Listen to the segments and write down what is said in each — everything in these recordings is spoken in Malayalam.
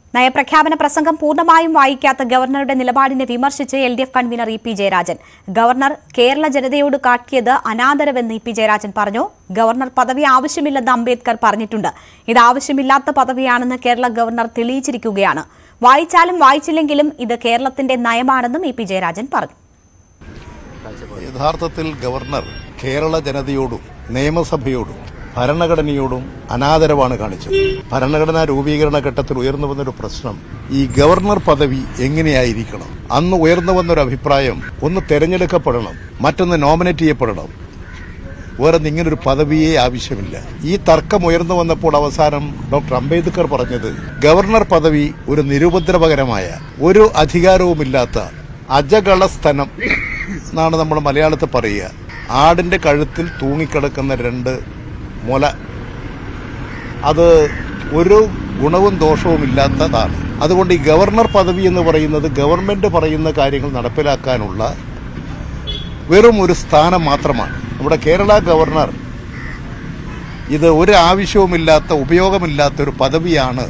നയപ്രഖ്യാപന പ്രസംഗം പൂർണ്ണമായും വായിക്കാത്ത ഗവർണറുടെ നിലപാടിനെ വിമർശിച്ച് L D F convener E P Jayarajan governor Kerala ജനതയോട് കാട്ടിയത് അനാദരവെന്ന് ഇ പി ജയരാജൻ പറഞ്ഞു ഗവർണർ പദവി ആവശ്യമില്ലെന്ന് അംബേദ്കർ പറഞ്ഞിട്ടുണ്ട് ഇത് ആവശ്യമില്ലാത്ത പദവിയാണെന്ന് കേരള ഗവർണർ തെളിയിച്ചിരിക്കുകയാണ് വായിച്ചാലും വായിച്ചില്ലെങ്കിലും ഇത് കേരളത്തിന്റെ നയമാണെന്നും ഇ പി ജയരാജൻ പറഞ്ഞു യഥാർത്ഥത്തിൽ ഗവർണർ കേരള ജനതയോടും നിയമസഭയോടും ഭരണഘടനയോടും അനാദരവാണ് കാണിച്ചത് ഭരണഘടനാ രൂപീകരണ ഘട്ടത്തിൽ ഉയർന്നു വന്നൊരു പ്രശ്നം ഈ ഗവർണർ പദവി എങ്ങനെയായിരിക്കണം അന്ന് ഉയർന്നു വന്നൊരു അഭിപ്രായം ഒന്ന് തെരഞ്ഞെടുക്കപ്പെടണം മറ്റൊന്ന് നോമിനേറ്റ് ചെയ്യപ്പെടണം വേറെ ഇങ്ങനൊരു പദവിയെ ആവശ്യമില്ല ഈ തർക്കം ഉയർന്നു വന്നപ്പോൾ അവസാനം ഡോക്ടർ അംബേദ്കർ പറഞ്ഞത് ഗവർണർ പദവി ഒരു നിരുപദ്രവകരമായ ഒരു അധികാരവുമില്ലാത്ത അജകളസ്ഥനം എന്നാണ് നമ്മൾ മലയാളത്തിൽ പറയുക ആടിന്റെ കഴുത്തിൽ തൂങ്ങിക്കിടക്കുന്ന രണ്ട് മുല അത് ഒരു ഗുണവും ദോഷവും ഇല്ലാത്തതാണ് അതുകൊണ്ട് ഈ ഗവർണർ പദവി എന്ന് പറയുന്നത് ഗവൺമെന്റ് പറയുന്ന കാര്യങ്ങൾ നടപ്പിലാക്കാനുള്ള വെറും ഒരു സ്ഥാനം മാത്രമാണ് നമ്മുടെ കേരള ഗവർണർ ഇത് ഒരു ആവശ്യവുമില്ലാത്ത ഉപയോഗമില്ലാത്ത ഒരു പദവിയാണ്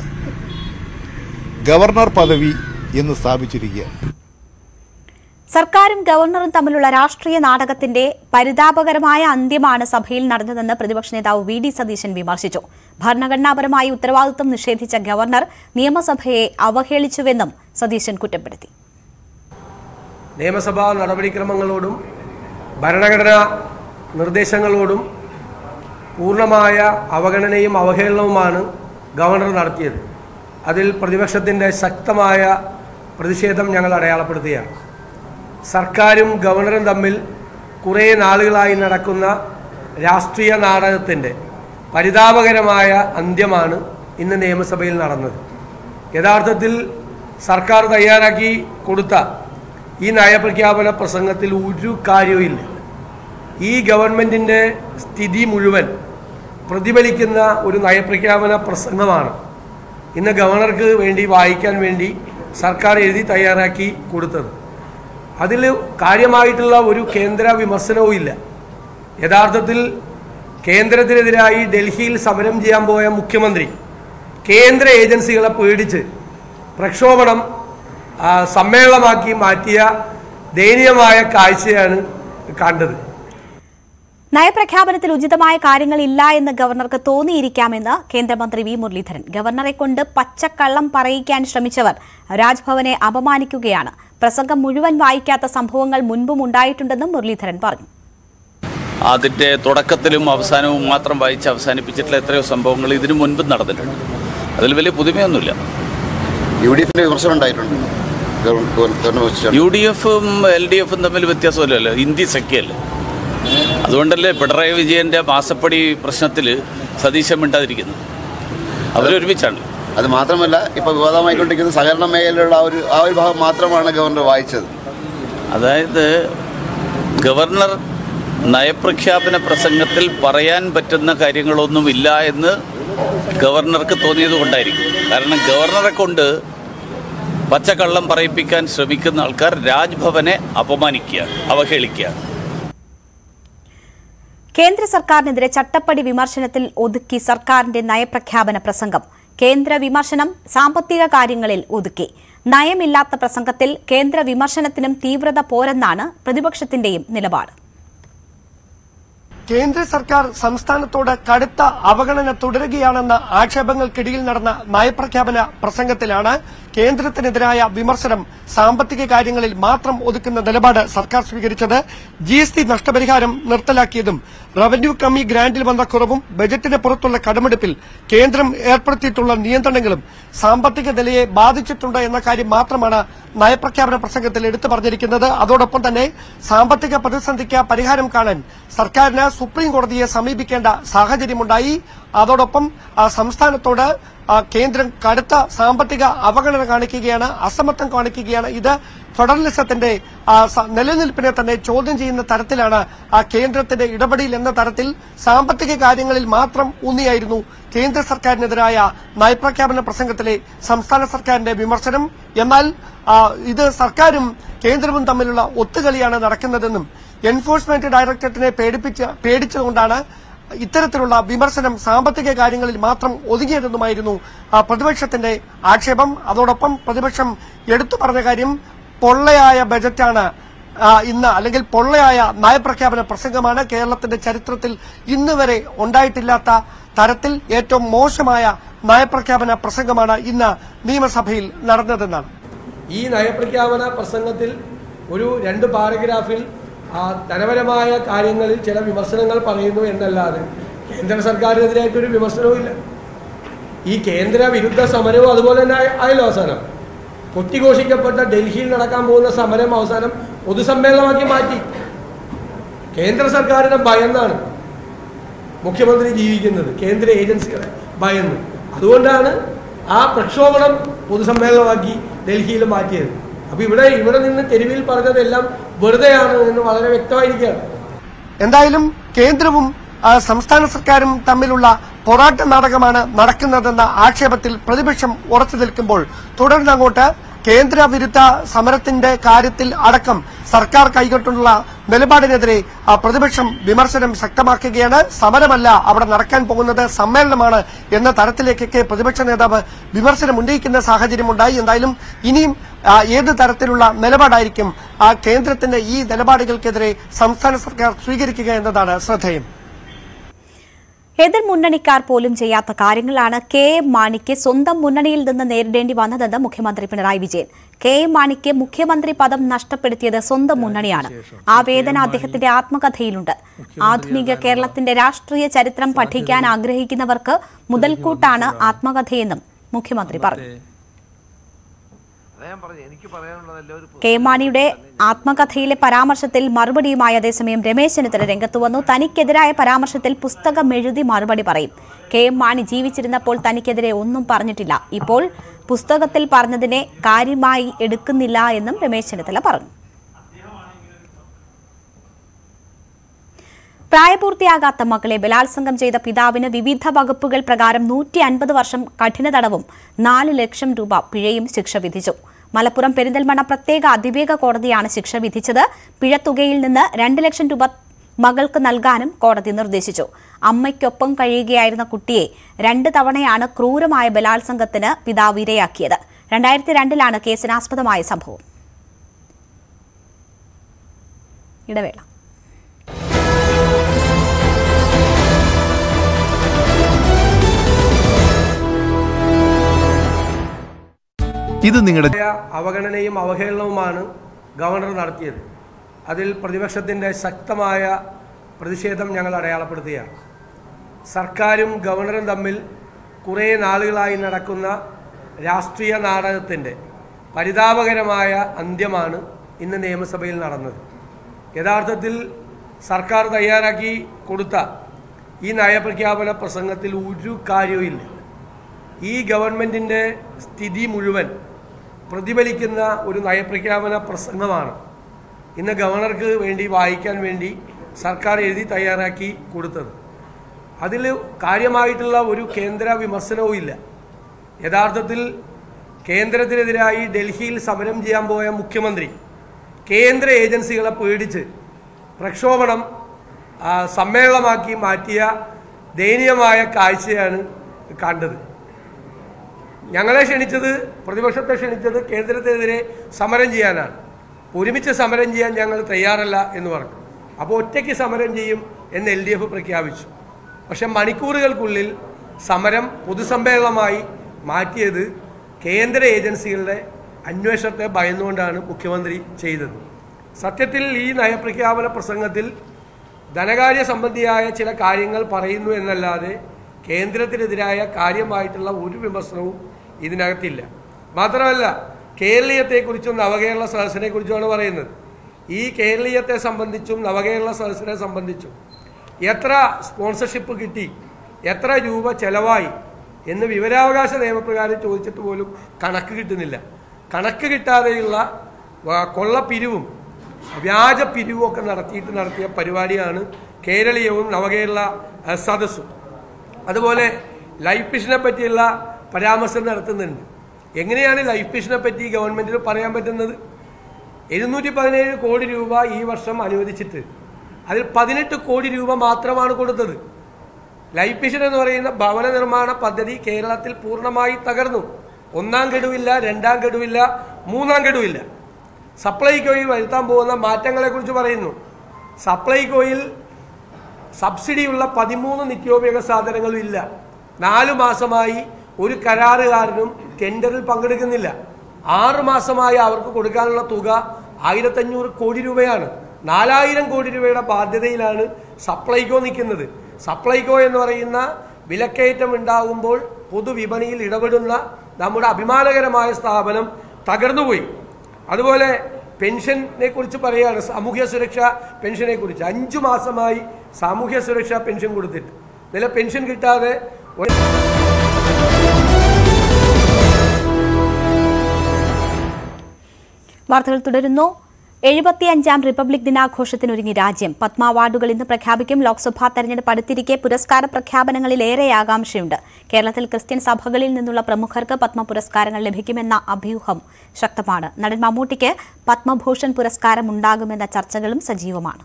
ഗവർണർ പദവി എന്ന് സ്ഥാപിച്ചിരിക്കുകയാണ് സർക്കാരും ഗവർണറും തമ്മിലുള്ള രാഷ്ട്രീയ നാടകത്തിന്റെ പരിതാപകരമായ അന്ത്യമാണ് സഭയിൽ നടന്നതെന്ന് പ്രതിപക്ഷ നേതാവ് വി ഡി സതീശൻ വിമർശിച്ചു ഭരണഘടനാപരമായി ഉത്തരവാദിത്വം നിഷേധിച്ച ഗവർണർ നിയമസഭയെ അവഹേളിച്ചുവെന്നും സതീശൻ കുറ്റപ്പെടുത്തി നിയമസഭാ നടപടിക്രമങ്ങളോടും ഭരണഘടനാ നിർദ്ദേശങ്ങളോടും പൂർണ്ണമായ അവഗണനയും അവഹേളനവുമാണ് ഗവർണർ നടത്തിയത് അതിൽ പ്രതിപക്ഷത്തിൻ്റെ ശക്തമായ പ്രതിഷേധം ഞങ്ങൾ അടയാളപ്പെടുത്തുകയാണ് സർക്കാരും ഗവർണറും തമ്മിൽ കുറേ നാളുകളായി നടക്കുന്ന രാഷ്ട്രീയ നാടകത്തിൻ്റെ പരിതാപകരമായ അന്ത്യമാണ് ഇന്ന് നിയമസഭയിൽ നടന്നത് യഥാർത്ഥത്തിൽ സർക്കാർ തയ്യാറാക്കി കൊടുത്ത ഈ നയപ്രഖ്യാപന പ്രസംഗത്തിൽ ഒരു കാര്യവുമില്ല ഈ ഗവൺമെൻറ്റിൻ്റെ സ്ഥിതി മുഴുവൻ പ്രതിഫലിക്കുന്ന ഒരു നയപ്രഖ്യാപന പ്രസംഗമാണ് ഇന്ന് ഗവർണർക്ക് വേണ്ടി വായിക്കാൻ വേണ്ടി സർക്കാർ എഴുതി തയ്യാറാക്കി കൊടുത്തത് അതിൽ കാര്യമായിട്ടുള്ള ഒരു കേന്ദ്ര വിമർശനവും ഇല്ല യഥാർത്ഥത്തിൽ കേന്ദ്രത്തിനെതിരായി ഡൽഹിയിൽ സമരം ചെയ്യാൻ പോയ മുഖ്യമന്ത്രി കേന്ദ്ര ഏജൻസികളെ പേടിച്ച് പ്രക്ഷോഭണം ആ, സമ്മേളനമാക്കി മാറ്റിയ ദയനീയമായ കാഴ്ചയാണ് കണ്ടത് നയപ്രഖ്യാപനത്തിൽ ഉചിതമായ കാര്യങ്ങളില്ല എന്ന് ഗവർണർക്ക് തോന്നിയിരിക്കാമെന്ന് കേന്ദ്രമന്ത്രി വി മുരളീധരൻ ഗവർണറെ കൊണ്ട് പച്ചക്കള്ളം പറയിക്കാൻ ശ്രമിച്ചവർ രാജ്ഭവനെ അപമാനിക്കുകയാണ് പ്രസംഗം മുഴുവൻ വായിക്കാത്ത സംഭവങ്ങൾ മുൻപും ഉണ്ടായിട്ടുണ്ടെന്നും മുരളീധരൻ പറഞ്ഞു അതിൻ്റെ തുടക്കത്തിലും അവസാനവും മാത്രം വായിച്ച് അവസാനിപ്പിച്ചിട്ടുള്ള എത്രയോ സംഭവങ്ങൾ ഇതിനു മുൻപും നടന്നിട്ടുണ്ട് അതിൽ വലിയ പുതുമയൊന്നുമില്ല യു ഡി എഫിന്റെ വിമർശനം ഉണ്ടായിട്ടുണ്ട് ഗവ- ഗവർണറെ വെച്ച് യു ഡി എഫും എൽ ഡി എഫും തമ്മിൽ വ്യത്യാസമില്ലല്ലോ ഇന്ത്യ സഖ്യല്ലേ അതുകൊണ്ടല്ലേ പിണറായി വിജയൻ്റെ മാസപ്പടി പ്രശ്നത്തിൽ സതീശൻ മിണ്ടാതിരിക്കുന്നു അവരൊരുമിച്ചാണ് അത് മാത്രമല്ല ഇപ്പൊ വിവാദമായിക്കൊണ്ടിരിക്കുന്ന സഹകരണ മേഖലയിലുള്ള ആ ഒരു ആ ഒരു ഭാഗം മാത്രമാണ് ഗവർണർ വായിച്ചത് അതായത് ഗവർണർ നയപ്രഖ്യാപന പ്രസംഗത്തിൽ പറയാൻ പറ്റുന്ന കാര്യങ്ങളൊന്നുമില്ല എന്ന് ഗവർണർക്ക് തോന്നിയത് കൊണ്ടായിരിക്കും കാരണം ഗവർണറെ കൊണ്ട് പച്ചക്കള്ളം പറയിപ്പിക്കാൻ ശ്രമിക്കുന്ന ആൾക്കാർ രാജ്ഭവനെ അപമാനിക്കുകയാണ് അവഹേളിക്കുകയാണ് കേന്ദ്ര സർക്കാരിനെതിരെ ചട്ടപ്പടി വിമർശനത്തിൽ ഒതുക്കി സർക്കാരിന്റെ നയപ്രഖ്യാപന പ്രസംഗം കേന്ദ്ര വിമർശനം സാമ്പത്തിക കാര്യങ്ങളിൽ ഒതുക്കി നയമില്ലാത്ത പ്രസംഗത്തിൽ കേന്ദ്ര വിമർശനത്തിനും തീവ്രത പോരെന്നാണ് പ്രതിപക്ഷത്തിന്റെയും നിലപാട് കേന്ദ്ര സർക്കാർ സംസ്ഥാനത്തോട് കടുത്ത അവഗണന തുടരുകയാണെന്ന ആക്ഷേപങ്ങൾക്കിടയിൽ നടന്ന നയപ്രഖ്യാപന പ്രസംഗത്തിലാണ് കേന്ദ്രത്തിനെതിരായ വിമർശനം സാമ്പത്തിക കാര്യങ്ങളിൽ മാത്രം ഒതുക്കുന്ന നിലപാട് സർക്കാർ സ്വീകരിച്ചത് ജി എസ് ടി നഷ്ടപരിഹാരം നിർത്തലാക്കിയതും റവന്യൂ കമ്മി ഗ്രാന്റിൽ വന്ന കുറവും ബജറ്റിന് പുറത്തുള്ള കടമെടുപ്പിൽ കേന്ദ്രം ഏർപ്പെടുത്തിയിട്ടുള്ള നിയന്ത്രണങ്ങളും സാമ്പത്തിക നിലയെ ബാധിച്ചിട്ടുണ്ട് എന്ന കാര്യം മാത്രമാണ് നയപ്രഖ്യാപന പ്രസംഗത്തിൽ എടുത്തു പറഞ്ഞിരിക്കുന്നത് അതോടൊപ്പം തന്നെ സാമ്പത്തിക പ്രതിസന്ധിക്ക് പരിഹാരം കാണാൻ സർക്കാരിന് സുപ്രീം കോടതിയെ സമീപിക്കേണ്ട സാഹചര്യമുണ്ടായി അതോടൊപ്പം ആ, സംസ്ഥാനത്തോട് ആ, കേന്ദ്രം കടുത്ത സാമ്പത്തിക അവഗണന കാണിക്കുകയാണ് അസമത്വം കാണിക്കുകയാണ് ഇത് ഫെഡറലിസത്തിന്റെ ആ, സ- നിലനിൽപ്പിനെ തന്നെ ചോദ്യം ചെയ്യുന്ന തരത്തിലാണ് ആ കേന്ദ്രത്തിന്റെ ഇടപെടൽ എന്ന തരത്തിൽ സാമ്പത്തിക കാര്യങ്ങളിൽ മാത്രം ഊന്നിയായിരുന്നു കേന്ദ്ര സർക്കാരിനെതിരായ നയപ്രഖ്യാപന പ്രസംഗത്തിലെ സംസ്ഥാന സർക്കാരിന്റെ വിമർശനം എന്നാൽ ആ, ഇത് സർക്കാരും കേന്ദ്രവും തമ്മിലുള്ള ഒത്തുകളിയാണ് നടക്കുന്നതെന്നും എൻഫോഴ്സ്മെന്റ് ഡയറക്ടറേറ്റിനെ പേടിപ്പിച്ച പേടിച്ചുകൊണ്ടാണ് ഇത്തരത്തിലുള്ള വിമർശനം സാമ്പത്തിക കാര്യങ്ങളിൽ മാത്രം ഒതുങ്ങിയതെന്നുമായിരുന്നു ആ, പ്രതിപക്ഷത്തിന്റെ ആക്ഷേപം അതോടൊപ്പം പ്രതിപക്ഷം എടുത്തു പറഞ്ഞ കാര്യം പൊള്ളയായ ബജറ്റാണ് ആ, ഇന്ന് അല്ലെങ്കിൽ പൊള്ളയായ നയപ്രഖ്യാപന പ്രസംഗമാണ് കേരളത്തിന്റെ ചരിത്രത്തിൽ ഇന്ന് വരെ ഉണ്ടായിട്ടില്ലാത്ത തരത്തിൽ ഏറ്റവും മോശമായ നയപ്രഖ്യാപന പ്രസംഗമാണ് ഇന്ന് നിയമസഭയിൽ നടന്നതെന്നാണ് ഈ നയപ്രഖ്യാപന പ്രസംഗത്തിൽ ഒരു രണ്ട് പാരഗ്രാഫിൽ ആ, ധനപരമായ കാര്യങ്ങളിൽ ചില വിമർശനങ്ങൾ പറയുന്നു എന്നല്ലാതെ കേന്ദ്ര സർക്കാരിനെതിരായിട്ടൊരു വിമർശനവും ഇല്ല ഈ കേന്ദ്ര വിരുദ്ധ സമരവും അതുപോലെ തന്നെ ആയ- ആയല്ലോ അവസാനം കൊട്ടിഘോഷിക്കപ്പെട്ട ഡൽഹിയിൽ നടക്കാൻ പോകുന്ന സമരം അവസാനം പൊതുസമ്മേളനമാക്കി മാറ്റി കേന്ദ്ര സർക്കാരിനെ ഭയന്നാണ് മുഖ്യമന്ത്രി ജീവിക്കുന്നത് കേന്ദ്ര ഏജൻസികളെ ഭയന്ന് അതുകൊണ്ടാണ് ആ പ്രക്ഷോഭണം പൊതുസമ്മേളനമാക്കി ഡൽഹിയിൽ മാറ്റിയത് അപ്പൊ ഇവിടെ ഇവിടെ നിന്ന് തെരുവിൽ പറഞ്ഞതെല്ലാം വെറുതെയാണ് എന്ന് വളരെ വ്യക്തമായിരിക്കുകയാണ് എന്തായാലും കേന്ദ്രവും ആ, സംസ്ഥാന സർക്കാരും തമ്മിലുള്ള പോരാട്ട നാടകമാണ് നടക്കുന്നതെന്ന ആക്ഷേപത്തിൽ പ്രതിപക്ഷം ഉറച്ചു നിൽക്കുമ്പോൾ തുടർന്ന് അങ്ങോട്ട് കേന്ദ്ര വിരുദ്ധ സമരത്തിന്റെ കാര്യത്തിൽ അടക്കം സർക്കാർ കൈകൊണ്ടുള്ള നിലപാടിനെതിരെ ആ, പ്രതിപക്ഷം വിമർശനം ശക്തമാക്കുകയാണ് സമരമല്ല അവിടെ നടക്കാൻ പോകുന്നത് സമ്മേളനമാണ് എന്ന തരത്തിലേക്കൊക്കെ പ്രതിപക്ഷ നേതാവ് വിമർശനം ഉന്നയിക്കുന്ന സാഹചര്യമുണ്ടായി എന്തായാലും ഇനിയും ആ, ഏത് തരത്തിലുള്ള നിലപാടായിരിക്കും ആ കേന്ദ്രത്തിന്റെ ഈ നിലപാടുകൾക്കെതിരെ സംസ്ഥാന സർക്കാർ സ്വീകരിക്കുക എന്നതാണ് ശ്രദ്ധേയം എതിർ മുന്നണിക്കാർ പോലും ചെയ്യാത്ത കാര്യങ്ങളാണ് കെ എം മാണിക്ക് സ്വന്തം മുന്നണിയിൽ നിന്ന് നേരിടേണ്ടി വന്നതെന്ന് മുഖ്യമന്ത്രി പിണറായി വിജയൻ കെ എം മാണിക്ക് മുഖ്യമന്ത്രി പദം നഷ്ടപ്പെടുത്തിയത് സ്വന്തം മുന്നണിയാണ് ആ വേദന അദ്ദേഹത്തിന്റെ ആത്മകഥയിലുണ്ട് ആധുനിക കേരളത്തിന്റെ രാഷ്ട്രീയ ചരിത്രം പഠിക്കാൻ ആഗ്രഹിക്കുന്നവർക്ക് മുതൽക്കൂട്ടാണ് ആത്മകഥയെന്നും മുഖ്യമന്ത്രി പറഞ്ഞു കെ എം മാണിയുടെ ആത്മകഥയിലെ പരാമർശത്തിൽ മറുപടിയുമായി അതേസമയം രമേശ് ചെന്നിത്തല രംഗത്ത് വന്നു തനിക്കെതിരായ പരാമർശത്തിൽ പുസ്തകം എഴുതി മറുപടി പറയും കെ എം മാണി ജീവിച്ചിരുന്നപ്പോൾ തനിക്കെതിരെ ഒന്നും പറഞ്ഞിട്ടില്ല ഇപ്പോൾ പുസ്തകത്തിൽ പറഞ്ഞതിനെ കാര്യമായി എടുക്കുന്നില്ല എന്നും രമേശ് ചെന്നിത്തല പറഞ്ഞു പ്രായപൂർത്തിയാകാത്ത മകളെ ബലാത്സംഗം ചെയ്ത പിതാവിന് വിവിധ വകുപ്പുകൾ പ്രകാരം നൂറ്റി അൻപത് വർഷം കഠിന തടവും നാല് ലക്ഷം രൂപ പിഴയും ശിക്ഷ വിധിച്ചു മലപ്പുറം പെരിന്തൽമണ്ണ പ്രത്യേക അതിവേഗ കോടതിയാണ് ശിക്ഷ വിധിച്ചത് പിഴത്തുകയിൽ നിന്ന് രണ്ട് ലക്ഷം രൂപ മകൾക്ക് നൽകാനും കോടതി നിർദ്ദേശിച്ചു അമ്മയ്ക്കൊപ്പം കഴിയുകയായിരുന്ന കുട്ടിയെ രണ്ട് തവണയാണ് ക്രൂരമായ ബലാത്സംഗത്തിന് പിതാവ് ഇരയാക്കിയത് രണ്ടായിരത്തി രണ്ടിലാണ് കേസിനാസ്പദമായ സംഭവം ഇടവേള ഇത് നിങ്ങളുടെ ആയ അവഗണനയും അവഹേളനവുമാണ് ഗവർണർ നടത്തിയത് അതിൽ പ്രതിപക്ഷത്തിൻ്റെ ശക്തമായ പ്രതിഷേധം ഞങ്ങൾ അടയാളപ്പെടുത്തുകയാണ് സർക്കാരും ഗവർണറും തമ്മിൽ കുറേ നാളുകളായി നടക്കുന്ന രാഷ്ട്രീയ നാടകത്തിൻ്റെ പരിതാപകരമായ അന്ത്യമാണ് ഇന്ന് നിയമസഭയിൽ നടന്നത് യഥാർത്ഥത്തിൽ സർക്കാർ തയ്യാറാക്കി കൊടുത്ത ഈ നയപ്രഖ്യാപന പ്രസംഗത്തിൽ ഒരു കാര്യവുമില്ല ഈ ഗവൺമെൻറ്റിൻ്റെ സ്ഥിതി മുഴുവൻ പ്രതിഫലിക്കുന്ന ഒരു നയപ്രഖ്യാപന പ്രസംഗമാണ് ഇന്ന് ഗവർണർക്ക് വേണ്ടി വായിക്കാൻ വേണ്ടി സർക്കാർ എഴുതി തയ്യാറാക്കി കൊടുത്തത് അതിൽ കാര്യമായിട്ടുള്ള ഒരു കേന്ദ്ര വിമർശനവും ഇല്ല യഥാർത്ഥത്തിൽ കേന്ദ്രത്തിനെതിരായി ഡൽഹിയിൽ സമരം ചെയ്യാൻ പോയ മുഖ്യമന്ത്രി കേന്ദ്ര ഏജൻസികളെ പേടിച്ച് പ്രക്ഷോഭണം ആ, സമ്മേളനമാക്കി മാറ്റിയ ദയനീയമായ കാഴ്ചയാണ് കണ്ടത് ഞങ്ങളെ ക്ഷണിച്ചത് പ്രതിപക്ഷത്തെ ക്ഷണിച്ചത് കേന്ദ്രത്തിനെതിരെ സമരം ചെയ്യാനാണ് ഒരുമിച്ച് സമരം ചെയ്യാൻ ഞങ്ങൾ തയ്യാറല്ല എന്ന് പറഞ്ഞു അപ്പോൾ ഒറ്റയ്ക്ക് സമരം ചെയ്യും എന്ന് എൽ ഡി എഫ് പ്രഖ്യാപിച്ചു പക്ഷെ മണിക്കൂറുകൾക്കുള്ളിൽ സമരം പൊതുസമ്മേളനമായി മാറ്റിയത് കേന്ദ്ര ഏജൻസികളുടെ അന്വേഷണത്തെ ഭയന്നുകൊണ്ടാണ് മുഖ്യമന്ത്രി ചെയ്തത് സത്യത്തിൽ ഈ നയപ്രഖ്യാപന പ്രസംഗത്തിൽ ധനകാര്യ സംബന്ധിയായ ചില കാര്യങ്ങൾ പറയുന്നു എന്നല്ലാതെ കേന്ദ്രത്തിനെതിരായ കാര്യമായിട്ടുള്ള ഒരു വിമർശനവും ഇതിനകത്തില്ല മാത്രമല്ല കേരളീയത്തെക്കുറിച്ചും നവകേരള സദസ്സിനെ കുറിച്ചുമാണ് പറയുന്നത് ഈ കേരളീയത്തെ സംബന്ധിച്ചും നവകേരള സദസ്സിനെ സംബന്ധിച്ചും എത്ര സ്പോൺസർഷിപ്പ് കിട്ടി എത്ര രൂപ ചെലവായി എന്ന് വിവരാവകാശ നിയമപ്രകാരം ചോദിച്ചിട്ട് പോലും കണക്ക് കിട്ടുന്നില്ല കണക്ക് കിട്ടാതെയുള്ള വ- കൊള്ളപ്പിരിവും വ്യാജ പിരിവും ഒക്കെ നടത്തിയിട്ട് നടത്തിയ പരിപാടിയാണ് കേരളീയവും നവകേരള അഹ്, സദസ്സും അതുപോലെ ലൈഫ് മിഷനെ പറ്റിയുള്ള പരാമർശം നടത്തുന്നുണ്ട് എങ്ങനെയാണ് ലൈഫ് മിഷനെ പറ്റി ഗവൺമെന്റിന് പറയാൻ പറ്റുന്നത് എഴുന്നൂറ്റി പതിനേഴ് കോടി രൂപ ഈ വർഷം അനുവദിച്ചിട്ട് അതിൽ പതിനെട്ട് കോടി രൂപ മാത്രമാണ് കൊടുത്തത് ലൈഫ് മിഷൻ എന്ന് പറയുന്ന ഭവന നിർമ്മാണ പദ്ധതി കേരളത്തിൽ പൂർണ്ണമായി തകർന്നു ഒന്നാം ഗഡുവില്ല രണ്ടാം ഗഡുവില്ല മൂന്നാം ഗഡുവില്ല സപ്ലൈകോയിൽ വരുത്താൻ പോകുന്ന മാറ്റങ്ങളെക്കുറിച്ച് പറയുന്നു സപ്ലൈകോയിൽ സബ്സിഡിയുള്ള പതിമൂന്ന് നിത്യോപയോഗ സാധനങ്ങളും ഇല്ല നാലു മാസമായി ഒരു കരാറുകാരനും ടെൻഡറിൽ പങ്കെടുക്കുന്നില്ല ആറ് മാസമായി അവർക്ക് കൊടുക്കാനുള്ള തുക ആയിരത്തഞ്ഞൂറ് കോടി രൂപയാണ് നാലായിരം കോടി രൂപയുടെ ബാധ്യതയിലാണ് സപ്ലൈകോ നിൽക്കുന്നത് സപ്ലൈകോ എന്ന് പറയുന്ന വിലക്കയറ്റം ഉണ്ടാകുമ്പോൾ പൊതുവിപണിയിൽ ഇടപെടുന്ന നമ്മുടെ അഭിമാനകരമായ സ്ഥാപനം തകർന്നുപോയി അതുപോലെ പെൻഷനെ കുറിച്ച് പറയുകയാണ് സാമൂഹ്യ സുരക്ഷാ പെൻഷനെ കുറിച്ച് അഞ്ചു മാസമായി സാമൂഹ്യ സുരക്ഷാ പെൻഷൻ കൊടുത്തിട്ട് നില പെൻഷൻ കിട്ടാതെ ഒരു വാർത്തകൾ തുടരുന്നു എഴുപത്തിയഞ്ചാം റിപ്പബ്ലിക് ദിനാഘോഷത്തിനൊരുങ്ങി രാജ്യം പത്മ അവാർഡുകൾ ഇന്ന് പ്രഖ്യാപിക്കും ലോക്സഭാ തെരഞ്ഞെടുപ്പ് അടുത്തിരിക്കെ പുരസ്കാര പ്രഖ്യാപനങ്ങളിൽ ഏറെ ആകാംക്ഷയുണ്ട് കേരളത്തിൽ ക്രിസ്ത്യൻ സഭകളിൽ നിന്നുള്ള പ്രമുഖർക്ക് പത്മ പുരസ്കാരങ്ങൾ ലഭിക്കുമെന്ന അഭ്യൂഹം ശക്തമാണ് നടൻ മമ്മൂട്ടിക്ക് പത്മഭൂഷൺ പുരസ്കാരം ഉണ്ടാകുമെന്ന ചർച്ചകളും സജീവമാണ്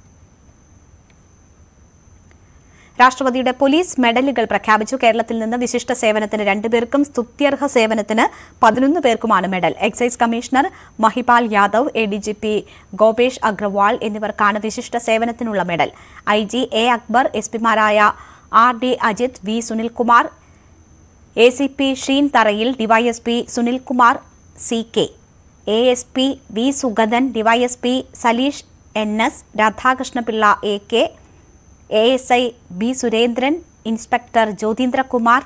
രാഷ്ട്രപതിയുടെ പോലീസ് മെഡലുകൾ പ്രഖ്യാപിച്ചു കേരളത്തിൽ നിന്ന് വിശിഷ്ട സേവനത്തിന് രണ്ടുപേർക്കും സ്തുത്യർഹ സേവനത്തിന് പതിനൊന്ന് പേർക്കുമാണ് medal excise commissioner Mahipal Yadav A D G P Gopesh Agrawal എന്നിവർക്കാണ് വിശിഷ്ട സേവനത്തിനുള്ള medal I G A Akbar S പിമാരായ R D Ajith V Sunilkumar A C P Sheen Tharayil DYSP Sunilkumar C K A S P V Sugathan DYSP Saleesh N S Radhakrishnapillai A K A S I B Surendran inspector Jyothindrakumar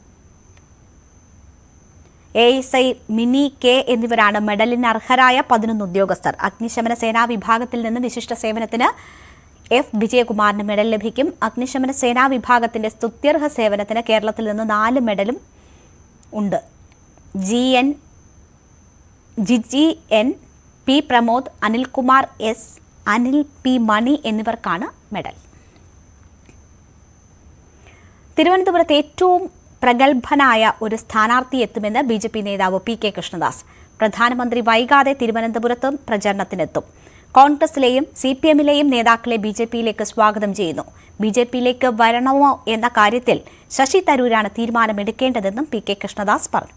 A S I Mini K എന്നിവരാണ് മെഡലിന് അർഹരായ പതിനൊന്ന് ഉദ്യോഗസ്ഥർ അഗ്നിശമന സേനാ വിഭാഗത്തിൽ നിന്ന് വിശിഷ്ട സേവനത്തിന് എഫ് വിജയകുമാറിന് മെഡൽ ലഭിക്കും അഗ്നിശമന സേനാ വിഭാഗത്തിന്റെ സ്തുത്യർഹ സേവനത്തിന് കേരളത്തിൽ നിന്ന് നാല് മെഡലും ഉണ്ട് G N Giji N P Pramod Anilkumar S Anil P Mani എന്നിവർക്കാണ് മെഡൽ തിരുവനന്തപുരത്ത് ഏറ്റവും പ്രഗത്ഭനായ ഒരു സ്ഥാനാർത്ഥി എത്തുമെന്ന് ബി ജെ പി നേതാവ് പി കെ കൃഷ്ണദാസ് പ്രധാനമന്ത്രി വൈകാതെ തിരുവനന്തപുരത്തും പ്രചരണത്തിനെത്തും കോൺഗ്രസിലെയും സി പി എമ്മിലെയും നേതാക്കളെ ബി ജെ പിയിലേക്ക് സ്വാഗതം ചെയ്യുന്നു ബി ജെ പിയിലേക്ക് വരണമോ എന്ന കാര്യത്തിൽ ശശി തരൂരാണ് തീരുമാനമെടുക്കേണ്ടതെന്നും പി കെ കൃഷ്ണദാസ് പറഞ്ഞു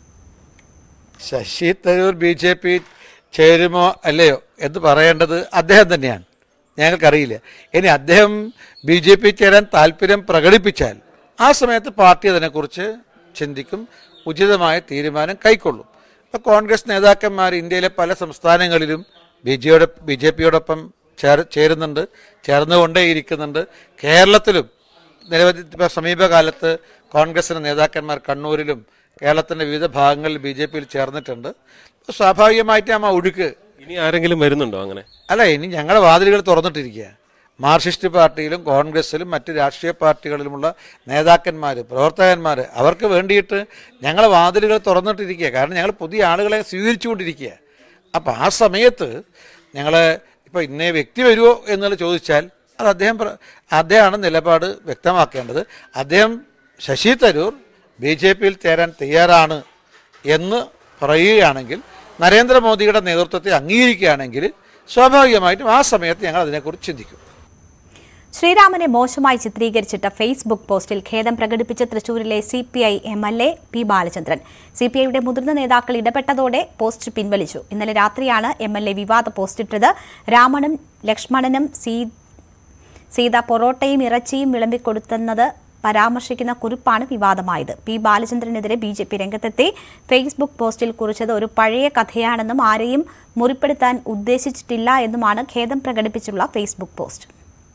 Shashi Tharoor B J P ചേരുമോ അല്ലയോ എന്ന് പറയേണ്ടത് അദ്ദേഹം തന്നെയാണ് ഞങ്ങൾക്കറിയില്ല ഇനി അദ്ദേഹം ബി ജെ പി ചേരാൻ താല്പര്യം പ്രകടിപ്പിച്ചാൽ ആ സമയത്ത് പാർട്ടി അതിനെക്കുറിച്ച് ചിന്തിക്കും ഉചിതമായ തീരുമാനം കൈക്കൊള്ളും ഇപ്പോൾ കോൺഗ്രസ് നേതാക്കന്മാർ ഇന്ത്യയിലെ പല സംസ്ഥാനങ്ങളിലും ബി ജെയുടെ ബി ജെ പിയോടൊപ്പം ചേർ ചേരുന്നുണ്ട് ചേർന്നുകൊണ്ടേയിരിക്കുന്നുണ്ട് കേരളത്തിലും നിരവധി ഇപ്പൊ സമീപകാലത്ത് കോൺഗ്രസിന്റെ നേതാക്കന്മാർ കണ്ണൂരിലും കേരളത്തിന്റെ വിവിധ ഭാഗങ്ങളിൽ ബി ജെ പിയിൽ ചേർന്നിട്ടുണ്ട് സ്വാഭാവികമായിട്ട് ആ ഒഴുക്ക് ഇനി ആരെങ്കിലും വരുന്നുണ്ടോ അങ്ങനെ അല്ല ഇനി ഞങ്ങളുടെ വാതിലുകൾ തുറന്നിട്ടിരിക്കുക മാർക്സിസ്റ്റ് പാർട്ടിയിലും കോൺഗ്രസിലും മറ്റ് രാഷ്ട്രീയ പാർട്ടികളിലുമുള്ള നേതാക്കന്മാർ പ്രവർത്തകന്മാർ അവർക്ക് വേണ്ടിയിട്ട് ഞങ്ങളെ വാതിലുകൾ തുറന്നിട്ടിരിക്കുക കാരണം ഞങ്ങൾ പുതിയ ആളുകളെ സ്വീകരിച്ചുകൊണ്ടിരിക്കുക അപ്പം ആ സമയത്ത് ഞങ്ങൾ ഇപ്പോൾ ഇന്നേ വ്യക്തി വരുമോ എന്നുള്ള ചോദിച്ചാൽ അത് അദ്ദേഹം പ്ര- അദ്ദേഹമാണ് നിലപാട് വ്യക്തമാക്കേണ്ടത് അദ്ദേഹം ശശി തരൂർ ബി ജെ പിയിൽ ചേരാൻ തയ്യാറാണ് എന്ന് പറയുകയാണെങ്കിൽ നരേന്ദ്രമോദിയുടെ നേതൃത്വത്തെ അംഗീകരിക്കുകയാണെങ്കിൽ സ്വാഭാവികമായിട്ടും ആ സമയത്ത് ഞങ്ങൾ അതിനെക്കുറിച്ച് ചിന്തിക്കും ശ്രീരാമനെ മോശമായി ചിത്രീകരിച്ചിട്ട ഫേസ്ബുക്ക് പോസ്റ്റിൽ ഖേദം പ്രകടിപ്പിച്ച തൃശൂരിലെ C P I M L A P Balachandran C P ഐയുടെ മുതിർന്ന നേതാക്കൾ ഇടപെട്ടതോടെ പോസ്റ്റ് പിൻവലിച്ചു ഇന്നലെ രാത്രിയാണ് എം എൽ എ വിവാദ പോസ്റ്റിട്ടത് രാമനും ലക്ഷ്മണനും സീ സീത പൊറോട്ടയും ഇറച്ചിയും വിളമ്പിക്കൊടുത്തെന്നത് പരാമർശിക്കുന്ന കുറിപ്പാണ് വിവാദമായത് പി ബാലചന്ദ്രനെതിരെ ബി ജെ പി രംഗത്തെത്തി ഫേസ്ബുക്ക് പോസ്റ്റിൽ കുറിച്ചത് ഒരു പഴയ കഥയാണെന്നും ആരെയും മുറിപ്പെടുത്താൻ ഉദ്ദേശിച്ചിട്ടില്ല എന്നുമാണ് ഖേദം പ്രകടിപ്പിച്ചുള്ള Facebook post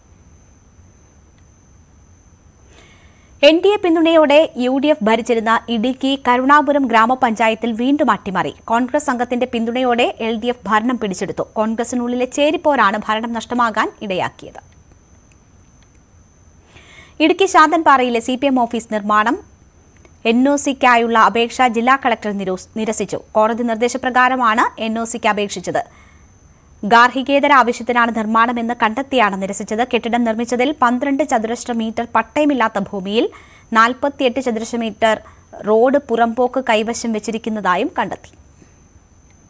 N D A പിന്തുണയോടെ യു ഡി എഫ് ഭരിച്ചിരുന്ന ഇടുക്കി കരുണാപുരം ഗ്രാമപഞ്ചായത്തിൽ വീണ്ടും അട്ടിമറി കോൺഗ്രസ് സംഘത്തിന്റെ പിന്തുണയോടെ എൽ ഡി എഫ് ഭരണം പിടിച്ചെടുത്തു കോൺഗ്രസിനുള്ളിലെ ചേരിപ്പോരാണ് ഭരണം നഷ്ടമാകാൻ ഇടയാക്കിയത് ഇടുക്കി ശാന്തൻപാറയിലെ സി പി എം ഓഫീസ് നിർമ്മാണം എൻ ഒ സിക്കായുള്ള അപേക്ഷ ജില്ലാ കളക്ടർ നിരോസ്- നിരസിച്ചു കോടതി നിർദ്ദേശപ്രകാരമാണ് എൻ ഒ സിക്ക് അപേക്ഷിച്ചത് ഗാർഹികേതര ആവശ്യത്തിനാണ് നിർമ്മാണമെന്ന് കണ്ടെത്തിയാണ് നിരസിച്ചത് കെട്ടിടം നിർമ്മിച്ചതിൽ പന്ത്രണ്ട് ചതുരശ്ര മീറ്റർ പട്ടയമില്ലാത്ത ഭൂമിയിൽ നാൽപ്പത്തിയെട്ട് ചതുരശ്ര മീറ്റർ റോഡ് പുറമ്പോക്ക് കൈവശം വെച്ചിരിക്കുന്നതായും കണ്ടെത്തി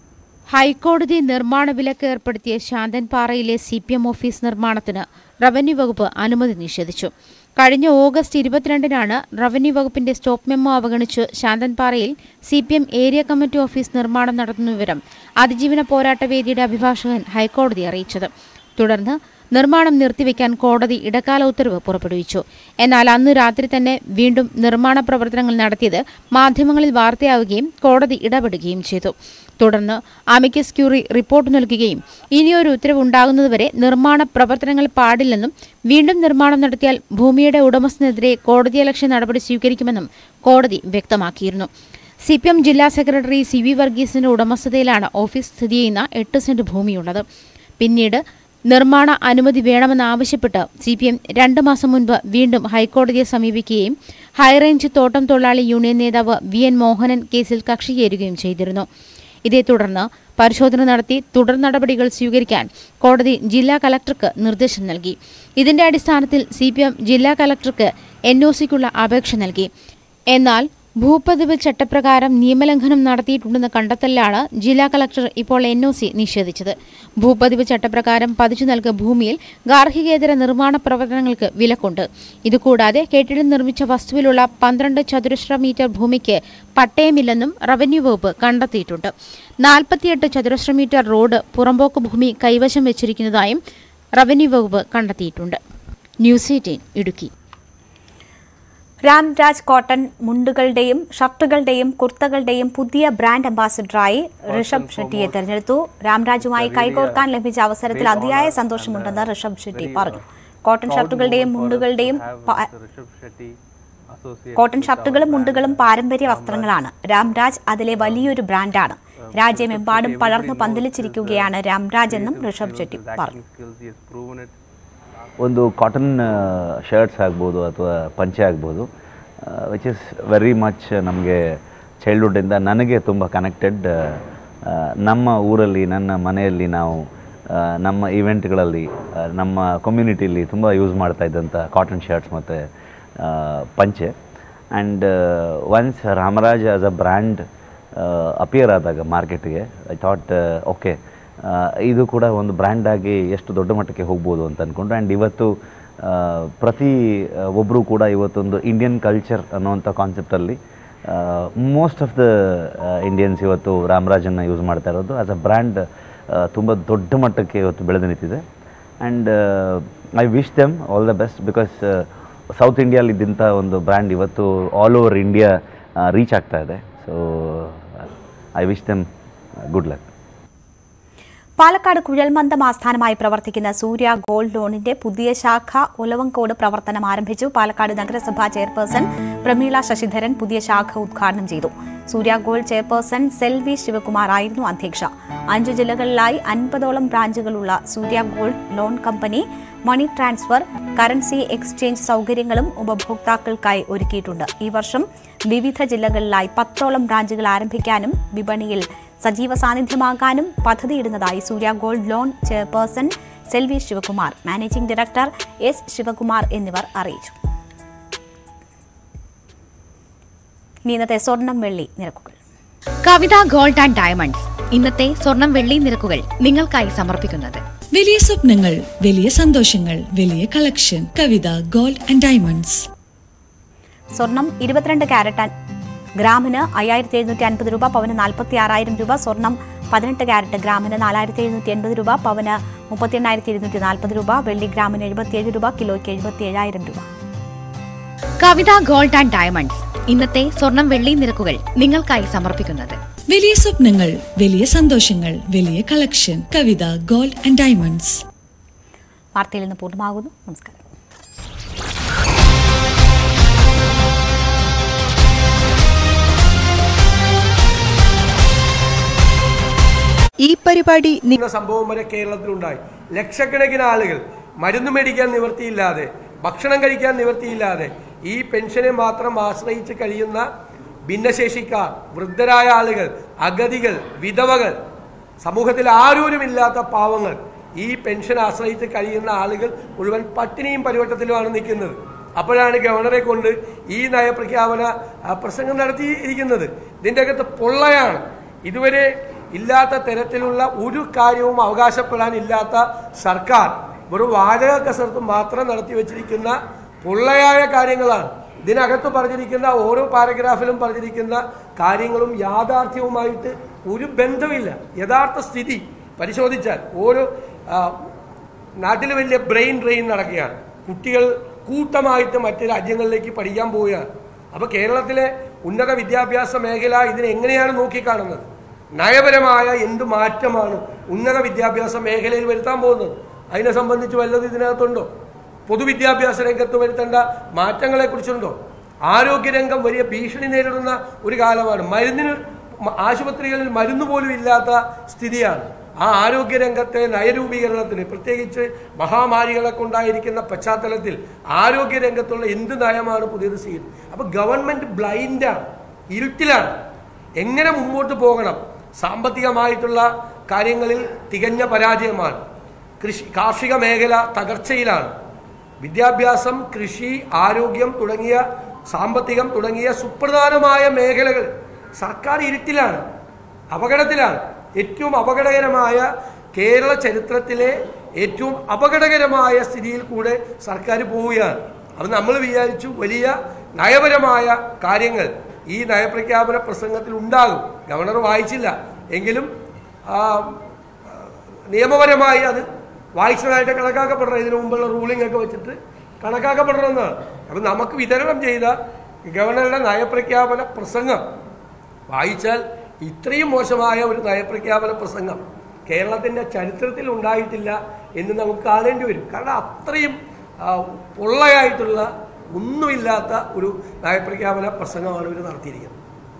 ഹൈക്കോടതി നിർമ്മാണ വിലക്ക് ഏർപ്പെടുത്തിയ ശാന്തൻപാറയിലെ സി പി എം ഓഫീസ് നിർമ്മാണത്തിന് റവന്യൂ വകുപ്പ് അനുമതി നിഷേധിച്ചു കഴിഞ്ഞ ഓഗസ്റ്റ് ഇരുപത്തിരണ്ടിനാണ് റവന്യൂ വകുപ്പിന്റെ സ്റ്റോപ്പ് മെമ്മോ അവഗണിച്ച് ശാന്തൻപാറയിൽ C P M area committee office നിർമ്മാണം നടത്തുന്ന വിവരം അതിജീവന പോരാട്ട വേദിയുടെ അഭിഭാഷകൻ ഹൈക്കോടതി അറിയിച്ചത് തുടർന്ന് നിർമ്മാണം നിർത്തിവെക്കാൻ കോടതി ഇടക്കാല ഉത്തരവ് പുറപ്പെടുവിച്ചു എന്നാൽ അന്ന് രാത്രി തന്നെ വീണ്ടും നിർമ്മാണ പ്രവർത്തനങ്ങൾ നടത്തിയത് മാധ്യമങ്ങളിൽ വാർത്തയാവുകയും കോടതി ഇടപെടുകയും ചെയ്തു തുടർന്ന് അമിക്കസ് ക്യൂറി റിപ്പോർട്ട് നൽകുകയും ഇനിയൊരു ഉത്തരവ് ഉണ്ടാകുന്നതുവരെ നിർമ്മാണ പ്രവർത്തനങ്ങൾ പാടില്ലെന്നും വീണ്ടും നിർമ്മാണം നടത്തിയാൽ ഭൂമിയുടെ ഉടമസ്ഥനെതിരെ കോടതിയലക്ഷ്യ നടപടി സ്വീകരിക്കുമെന്നും കോടതി വ്യക്തമാക്കിയിരുന്നു സി പി എം ജില്ലാ സെക്രട്ടറി സി വി വർഗീസിന്റെ ഉടമസ്ഥതയിലാണ് ഓഫീസ് സ്ഥിതി ചെയ്യുന്ന എട്ട് സെന്റ് ഭൂമിയുള്ളത് പിന്നീട് നിർമ്മാണ അനുമതി വേണമെന്നാവശ്യപ്പെട്ട് സി പി എം രണ്ട് മാസം മുൻപ് വീണ്ടും ഹൈക്കോടതിയെ സമീപിക്കുകയും ഹൈറേഞ്ച് തോട്ടം തൊഴിലാളി യൂണിയൻ നേതാവ് വി എൻ മോഹനൻ കേസിൽ കക്ഷി ചേരുകയും ചെയ്തിരുന്നു ഇതേ തുടർന്ന് പരിശോധന നടത്തി തുടർ നടപടികൾ സ്വീകരിക്കാൻ കോടതി ജില്ലാ കലക്ടർക്ക് നിർദ്ദേശം നൽകി ഇതിന്റെ അടിസ്ഥാനത്തിൽ സി ജില്ലാ കലക്ടർക്ക് എൻ ഒ സിക്കുള്ള അപേക്ഷ നൽകി എന്നാൽ ഭൂപതിവ് ചട്ടപ്രകാരം നിയമലംഘനം നടത്തിയിട്ടുണ്ടെന്ന കണ്ടെത്തലിലാണ് ജില്ലാ കളക്ടർ ഇപ്പോൾ എൻ ഒ സി നിഷേധിച്ചത് ഭൂപതിവ് ചട്ടപ്രകാരം പതിച്ചു നൽകിയ ഭൂമിയിൽ ഗാർഹികേതര നിർമ്മാണ പ്രവർത്തനങ്ങൾക്ക് വിലക്കുണ്ട് ഇതുകൂടാതെ കെട്ടിടം നിർമ്മിച്ച വസ്തുവിലുള്ള പന്ത്രണ്ട് ചതുരശ്ര മീറ്റർ ഭൂമിക്ക് പട്ടയമില്ലെന്നും റവന്യൂ വകുപ്പ് കണ്ടെത്തിയിട്ടുണ്ട് നാൽപ്പത്തിയെട്ട് ചതുരശ്ര മീറ്റർ റോഡ് പുറമ്പോക്ക് ഭൂമി കൈവശം വെച്ചിരിക്കുന്നതായും റവന്യൂ വകുപ്പ് കണ്ടെത്തിയിട്ടുണ്ട് news eighteen Idukki Ramraj cotton മുണ്ടുകളുടെയും ഷർട്ടുകളുടെയും കുർത്തകളുടെയും പുതിയ ബ്രാൻഡ് അംബാസിഡറായി ഋഷഭ് ഷെട്ടിയെ തെരഞ്ഞെടുത്തു രാംരാജുമായി കൈകോർക്കാൻ ലഭിച്ച അവസരത്തിൽ അതിയായ സന്തോഷമുണ്ടെന്ന് ഋഷഭ് ഷെട്ടി പറഞ്ഞു കോട്ടൺ ഷർട്ടുകളുടെയും മുണ്ടുകളുടെയും പ- കോട്ടൺ ഷർട്ടുകളും മുണ്ടുകളും പാരമ്പര്യ വസ്ത്രങ്ങളാണ് രാംരാജ് അതിലെ വലിയൊരു ബ്രാൻഡാണ് രാജ്യമെമ്പാടും പടർന്നു പന്തലിച്ചിരിക്കുകയാണ് രാംരാജ് എന്നും ഋഷഭ് ഷെട്ടി പറഞ്ഞു ಒಂದು ಕಾಟನ್ ಶರ್ಟ್ಸ್ ಆಗ್ಬೋದು ಅಥವಾ ಪಂಚೆ ಆಗ್ಬೋದು ವಿಚ್ ಇಸ್ ವೆರಿ ಮಚ್ ನಮಗೆ ಚೈಲ್ಡ್ಹುಡ್ಡಿಂದ ನನಗೆ ತುಂಬ ಕನೆಕ್ಟೆಡ್ ನಮ್ಮ ಊರಲ್ಲಿ ನನ್ನ ಮನೆಯಲ್ಲಿ ನಾವು ಆ, ನಮ್ಮ ಇವೆಂಟ್ಗಳಲ್ಲಿ ಆ, ನಮ್ಮ ಕಮ್ಯುನಿಟಿಲಿ ತುಂಬ ಯೂಸ್ ಮಾಡ್ತಾ ಇದ್ದಂಥ ಕಾಟನ್ ಶರ್ಟ್ಸ್ ಮತ್ತು ಪಂಚೆ and once Ramraj as a brand appear ಆದಾಗ ಮಾರ್ಕೆಟ್ಗೆ ಐ ಥಾಟ್ ಓಕೆ ಇದು ಕೂಡ ಒಂದು ಬ್ರ್ಯಾಂಡ್ ಆಗಿ ಎಷ್ಟು ದೊಡ್ಡ ಮಟ್ಟಕ್ಕೆ ಹೋಗ್ಬೋದು ಅಂತ ಅಂದ್ಕೊಂಡು ಆ್ಯಂಡ್ ಇವತ್ತು ಆ, ಪ್ರತಿ ಒಬ್ಬರು ಕೂಡ ಇವತ್ತೊಂದು ಇಂಡಿಯನ್ ಕಲ್ಚರ್ ಅನ್ನುವಂಥ ಕಾನ್ಸೆಪ್ಟಲ್ಲಿ ಮೋಸ್ಟ್ ಆಫ್ ದ ಇಂಡಿಯನ್ಸ್ ಇವತ್ತು ರಾಮರಾಜನ್ನು ಯೂಸ್ ಮಾಡ್ತಾ ಇರೋದು ಆಸ್ ಅ ಬ್ರ್ಯಾಂಡ್ ತುಂಬ ದೊಡ್ಡ ಮಟ್ಟಕ್ಕೆ ಇವತ್ತು ಬೆಳೆದು ನಿಂತಿದೆ and I wish them all the best because south ಇಂಡಿಯಾಲಿ ಇದ್ದಂಥ ಒಂದು ಬ್ರ್ಯಾಂಡ್ ಇವತ್ತು ಆಲ್ ಓವರ್ ಇಂಡಿಯಾ ರೀಚ್ ಆಗ್ತಾ ಇದೆ so I wish them good luck Palakkad കുഴൽമന്ദം ആസ്ഥാനമായി പ്രവർത്തിക്കുന്ന സൂര്യ ഗോൾഡ് ലോണിന്റെ പുതിയ ശാഖ ഉലവങ്കോട് പ്രവർത്തനം ആരംഭിച്ചു പാലക്കാട് നഗരസഭാ ചെയർപേഴ്സൺ പ്രമീള ശശിധരൻ പുതിയ ശാഖ ഉദ്ഘാടനം ചെയ്തു സൂര്യ ഗോൾഡ് ചെയർപേഴ്സൺ സെൽവി ശിവകുമാർ ആയിരുന്നു അധ്യക്ഷ അഞ്ചു ജില്ലകളിലായി അൻപതോളം ബ്രാഞ്ചുകളുള്ള Surya gold loan company money transfer currency exchange സൗകര്യങ്ങളും ഉപഭോക്താക്കൾക്കായി ഒരുക്കിയിട്ടുണ്ട് ഈ വർഷം വിവിധ ജില്ലകളിലായി പത്തോളം ബ്രാഞ്ചുകൾ ആരംഭിക്കാനും വിപണിയിൽ സജീവ സാന്നിധ്യമാകാനും പദ്ധതിയിടുന്നതായി Surya gold loan chairperson Selvi Sivakumar managing director S Sivakumar എന്നിവർ അറിയിച്ചു ഇനി ഇന്നത്തെ സ്വർണം വെള്ളി നിരക്കുകൾ കവിത ഗോൾഡ് ആൻഡ് ഡയമണ്ട്സ് ഇന്നത്തെ സ്വർണം വെള്ളി നിരക്കുകൾ നിങ്ങൾക്കായി സമർപ്പിക്കുന്നത് വലിയ സ്വപ്നങ്ങൾ വലിയ സന്തോഷങ്ങൾ വലിയ collection Kavitha gold and diamonds സ്വർണം ഇരുപത്തിരണ്ട് ക്യാരറ്റ് അൻ- ഗ്രാമിന് അയ്യായിരത്തി എഴുന്നൂറ്റി അൻപത് രൂപ പവന് നാൽപ്പത്തി ആറായിരം രൂപ സ്വർണം പതിനെട്ട് ക്യാരറ്റ് ഗ്രാമിന് നാലായിരത്തി എഴുന്നൂറ്റി എൺപത് രൂപ പവന് മുപ്പത്തി എണ്ണായിരത്തി ഇരുന്നൂറ്റി നാൽപ്പത് രൂപ വെള്ളി ഗ്രാമിന് എഴുപത്തിയേഴ് രൂപ കിലോയ്ക്ക് എഴുപത്തി ഏഴായിരം രൂപ കവിത ഗോൾഡ് ആൻഡ് ഡയമണ്ട്സ് ഇന്നത്തെ സ്വർണം വെള്ളി നിരക്കുകൾ നിങ്ങൾക്കായി സമർപ്പിക്കുന്നത് വലിയ സ്വപ്നങ്ങൾ വലിയ സന്തോഷങ്ങൾ വലിയ collection Kavitha gold and diamonds വാർത്തയിൽ നിന്ന് പൂർണ്ണമാകുന്നു നമസ്കാരം ഈ പരിപാടി സംഭവം വരെ കേരളത്തിലുണ്ടായി ലക്ഷക്കണക്കിന് ആളുകൾ മരുന്ന് മേടിക്കാൻ നിവൃത്തിയില്ലാതെ ഭക്ഷണം കഴിക്കാൻ നിവൃത്തിയില്ലാതെ ഈ പെൻഷനെ മാത്രം ആശ്രയിച്ച് കഴിയുന്ന ഭിന്നശേഷിക്കാർ വൃദ്ധരായ ആളുകൾ അഗതികൾ വിധവകൾ സമൂഹത്തിൽ ആരോരുമില്ലാത്ത പാവങ്ങൾ ഈ പെൻഷൻ ആശ്രയിച്ച് കഴിയുന്ന ആളുകൾ മുഴുവൻ പട്ടിണിയും പരിവട്ടത്തിലുമാണ് നിൽക്കുന്നത് അപ്പോഴാണ് ഗവർണറെ കൊണ്ട് ഈ നയപ്രഖ്യാപന ആ, പ്രസംഗം നടത്തിയിരിക്കുന്നത് ഇതിൻ്റെ അകത്ത് പൊള്ളയാണ് ഇതുവരെ ഇല്ലാത്ത തരത്തിലുള്ള ഒരു കാര്യവും അവകാശപ്പെടാനില്ലാത്ത സർക്കാർ വെറും വാചക കസർത്ത് മാത്രം നടത്തി വെച്ചിരിക്കുന്ന പൊള്ളയായ കാര്യങ്ങളാണ് ഇതിനകത്ത് പറഞ്ഞിരിക്കുന്ന ഓരോ പാരഗ്രാഫിലും പറഞ്ഞിരിക്കുന്ന കാര്യങ്ങളും യാഥാർത്ഥ്യവുമായിട്ട് ഒരു ബന്ധമില്ല യഥാർത്ഥ സ്ഥിതി പരിശോധിച്ചാൽ ഓരോ ആ, നാട്ടിൽ വലിയ ബ്രെയിൻ ഡ്രെയിൻ നടക്കുകയാണ് കുട്ടികൾ കൂട്ടമായിട്ട് മറ്റ് രാജ്യങ്ങളിലേക്ക് പഠിക്കാൻ പോവുകയാണ് അപ്പോൾ കേരളത്തിലെ ഉന്നത വിദ്യാഭ്യാസ മേഖല ഇതിനെ എങ്ങനെയാണ് നോക്കിക്കാണുന്നത് നയപരമായ എന്ത് മാറ്റമാണ് ഉന്നത വിദ്യാഭ്യാസ മേഖലയിൽ വരുത്താൻ പോകുന്നത് അതിനെ സംബന്ധിച്ച് വല്ലതും ഇതിനകത്തുണ്ടോ പൊതുവിദ്യാഭ്യാസ രംഗത്ത് വരുത്തേണ്ട മാറ്റങ്ങളെക്കുറിച്ചുണ്ടോ ആരോഗ്യരംഗം വലിയ ഭീഷണി നേരിടുന്ന ഒരു കാലമാണ് മരുന്നിന് മ- ആശുപത്രികളിൽ മരുന്ന് പോലും ഇല്ലാത്ത സ്ഥിതിയാണ് ആ ആരോഗ്യരംഗത്തെ നയരൂപീകരണത്തിന് പ്രത്യേകിച്ച് മഹാമാരികളൊക്കെ ഉണ്ടായിരിക്കുന്ന പശ്ചാത്തലത്തിൽ ആരോഗ്യരംഗത്തുള്ള എന്ത് നയമാണ് പുതിയത് സ്വീകരിച്ചത് അപ്പോൾ ഗവൺമെന്റ് ബ്ലൈൻഡാണ് ഇരുട്ടിലാണ് എങ്ങനെ മുമ്പോട്ട് പോകണം സാമ്പത്തികമായിട്ടുള്ള കാര്യങ്ങളിൽ തികഞ്ഞ പരാജയമാണ് കൃഷി കാർഷിക മേഖല തകർച്ചയിലാണ് വിദ്യാഭ്യാസം കൃഷി ആരോഗ്യം തുടങ്ങിയ സാമ്പത്തികം തുടങ്ങിയ സുപ്രധാനമായ മേഖലകൾ സർക്കാർ ഇരുട്ടിലാണ് അപകടത്തിലാണ് ഏറ്റവും അപകടകരമായ കേരള ചരിത്രത്തിലെ ഏറ്റവും അപകടകരമായ സ്ഥിതിയിൽ കൂടെ സർക്കാർ പോവുകയാണ് അത് നമ്മൾ വിചാരിച്ചു വലിയ നയപരമായ കാര്യങ്ങൾ ഈ നയപ്രഖ്യാപന പ്രസംഗത്തിൽ ഉണ്ടാകും ഗവർണർ വായിച്ചില്ല എങ്കിലും ആ, നിയമപരമായി അത് വായിച്ചതായിട്ട് കണക്കാക്കപ്പെടണം ഇതിനു മുമ്പുള്ള റൂളിംഗ് ഒക്കെ വെച്ചിട്ട് കണക്കാക്കപ്പെടണമെന്നാണ് അപ്പം നമുക്ക് വിതരണം ചെയ്ത ഗവർണറുടെ നയപ്രഖ്യാപന പ്രസംഗം വായിച്ചാൽ ഇത്രയും മോശമായ ഒരു നയപ്രഖ്യാപന പ്രസംഗം കേരളത്തിൻ്റെ ചരിത്രത്തിൽ ഉണ്ടായിട്ടില്ല എന്ന് നമുക്ക് കാണേണ്ടി വരും കാരണം അത്രയും ആ, പൊള്ളയായിട്ടുള്ള ഒന്നുമില്ലാത്ത ഒരു നയപ്രഖ്യാപന പ്രസംഗമാണ് ഇവർ നടത്തിയിരിക്കുന്നത്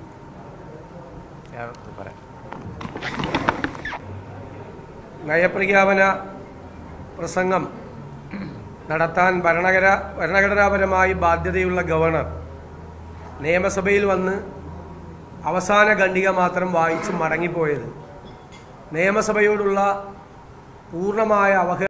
നയപ്രഖ്യാപന പ്രസംഗം നടത്താൻ ഭരണഘടന ഭരണഘടനാപരമായി ബാധ്യതയുള്ള ഗവർണർ നിയമസഭയിൽ വന്ന് അവസാന ഖണ്ഡിക മാത്രം വായിച്ച് മടങ്ങിപ്പോയത് നിയമസഭയോടുള്ള പൂർണ്ണമായ അവഹ